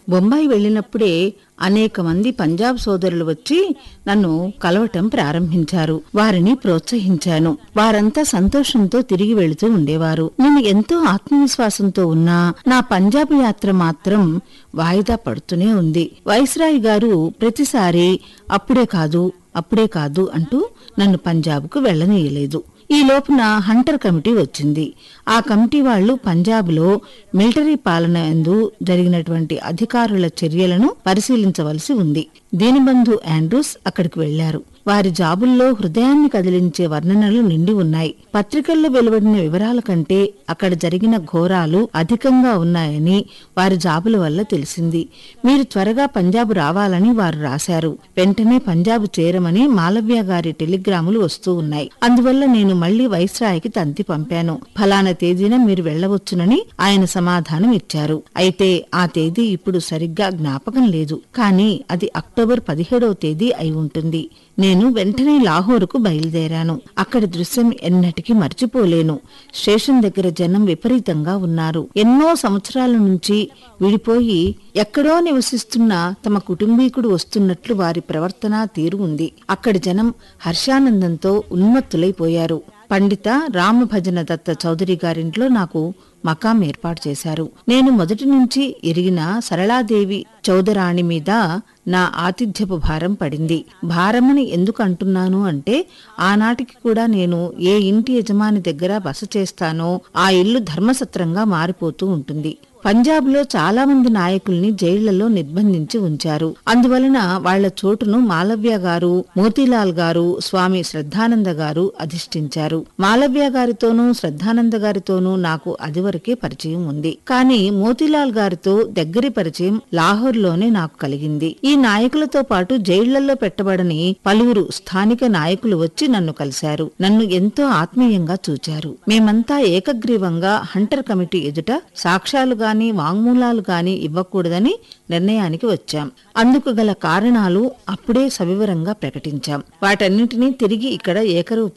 బొంబాయి వెళ్ళినప్పుడే అనేక మంది పంజాబ్ సోదరులు వచ్చి నన్ను కలవటం ప్రారంభించారు వారిని ప్రోత్సహించాను వారంతా సంతోషంతో తిరిగి వెళుతూ ఉండేవారు నేను ఎంతో ఆత్మవిశ్వాసంతో ఉన్నా నా పంజాబ్ యాత్ర మాత్రం వాయిదా పడుతూనే ఉంది వైస్రాయ్ గారు ప్రతిసారి అప్పుడే కాదు అప్పుడే కాదు అంటూ నన్ను పంజాబ్కు వెళ్ళనీయలేదు ఈ లోపున హంటర్ కమిటీ వచ్చింది ఆ కమిటీ వాళ్లు పంజాబ్లో మిలిటరీ పాలన ఎందు జరిగినటువంటి అధికారుల చర్యలను పరిశీలించవలసి ఉంది దీనిబంధు ఆండ్రూస్ అక్కడికి వెళ్లారు వారి జాబుల్లో హృదయాన్ని కదిలించే వర్ణనలు నిండి ఉన్నాయి పత్రికల్లో వెలువడిన వివరాల కంటే అక్కడ జరిగిన ఘోరాలు అధికంగా ఉన్నాయని వారి జాబుల వల్ల తెలిసింది మీరు త్వరగా పంజాబ్ రావాలని వారు రాశారు వెంటనే పంజాబ్ చేరమని మాలవ్య గారి టెలిగ్రాములు వస్తూ ఉన్నాయి అందువల్ల నేను మళ్లీ వైస్రాయ్కి తంతి పంపాను ఫలానా తేదీన మీరు వెళ్లవచ్చునని ఆయన సమాధానం ఇచ్చారు అయితే ఆ తేదీ ఇప్పుడు సరిగ్గా జ్ఞాపకం లేదు కానీ అది అక్టోబర్ పదిహేడవ తేదీ అయి ఉంటుంది నేను వెంటనే లాహోరుకు బయలుదేరాను అక్కడి దృశ్యం ఎన్నటికీ మర్చిపోలేను స్టేషన్ దగ్గర జనం విపరీతంగా ఉన్నారు ఎన్నో సంవత్సరాల నుంచి విడిపోయి ఎక్కడో నివసిస్తున్న తమ కుటుంబీకుడు వస్తున్నట్లు వారి ప్రవర్తన తీరు ఉంది అక్కడి జనం హర్షానందంతో ఉన్మత్తులైపోయారు పండిత రామభజన దత్త చౌదరి గారింట్లో నాకు మకాం ఏర్పాటు చేశారు నేను మొదటి నుంచి ఎరిగిన సరళాదేవి చౌదరాణి మీద నా ఆతిథ్యపు భారం పడింది భారమని ఎందుకు అంటున్నాను అంటే ఆనాటికి కూడా నేను ఏ ఇంటి యజమాని దగ్గర బస చేస్తానో ఆ ఇల్లు ధర్మసత్రంగా మారిపోతూ ఉంటుంది పంజాబ్ లో చాలా మంది నాయకుల్ని జైళ్లలో నిర్బంధించి ఉంచారు అందువలన వాళ్ల చోటును మాలవ్య గారు మోతీలాల్ గారు స్వామి శ్రద్ధానంద గారు అధిష్ఠించారు మాలవ్య గారితోనూ శ్రద్ధానంద గారితోనూ నాకు అదివరకే పరిచయం ఉంది కానీ మోతీలాల్ గారితో దగ్గరి పరిచయం లాహోర్లోనే నాకు కలిగింది ఈ నాయకులతో పాటు జైళ్లలో పెట్టబడని పలువురు స్థానిక నాయకులు వచ్చి నన్ను కలిశారు నన్ను ఎంతో ఆత్మీయంగా చూచారు మేమంతా ఏకగ్రీవంగా హంటర్ కమిటీ ఎదుట సాక్ష్యాలు గాని వాంగ్మూలాలు గాని ఇవ్వకూడదని నిర్ణయానికి వచ్చాం అందుకు గల కారణాలు అప్పుడే సవివరంగా ప్రకటించాం వాటన్నింటినీ తిరిగి ఇక్కడ ఏకరూప